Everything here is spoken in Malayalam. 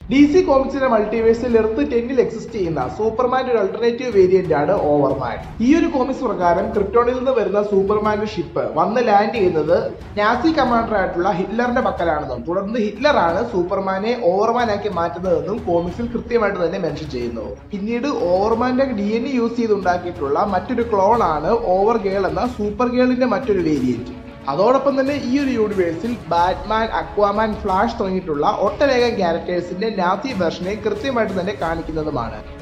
ഡി സി കോമിക്സിന്റെ മൾട്ടിവേഴ്സിൽ എർത്ത് ടെന്നിൽ എക്സിസ്റ്റ് ചെയ്യുന്ന സൂപ്പർമാന്റെ ഒരു അൾട്ടർനേറ്റീവ് വേരിയന്റ് ആണ് ഓവർമാൻ ഈ ഒരു കോമിക്സ് പ്രകാരം ക്രിപ്റ്റോണിൽ നിന്ന് വരുന്ന സൂപ്പർമാന്റെ ഷിപ്പ് വന്ന് ലാൻഡ് ചെയ്യുന്നത് നാസി കമാൻഡർ ആയിട്ടുള്ള ഹിറ്റ്ലറിന്റെ പക്കലാണെന്നും തുടർന്ന് ഹിറ്റ്ലറാണ് സൂപ്പർമാനെ ഓവർമാൻ ആക്കി മാറ്റുന്നതെന്നും കോമിക്സിൽ കൃത്യമായിട്ട് തന്നെ മെൻഷൻ ചെയ്യുന്നു പിന്നീട് ഓവർമാന്റെ ഡി എൻ എ യൂസ് ചെയ്ത് ഉണ്ടാക്കിയിട്ടുള്ള മറ്റൊരു ക്ലോൺ ആണ് ഓവർ ഗേൾ എന്ന സൂപ്പർ ഗേളിന്റെ മറ്റൊരു വേരിയന്റ് അതോടൊപ്പം തന്നെ ഈ ഒരു യൂണിവേഴ്സിൽ ബാറ്റ്മാൻ അക്വാമാൻ ഫ്ലാഷ് തുടങ്ങിയിട്ടുള്ള ഒട്ടനേകം ക്യാരക്ടേഴ്സിന്റെ നാസി വെർഷനെ കൃത്യമായിട്ട് തന്നെ കാണിക്കുന്നതുമാണ്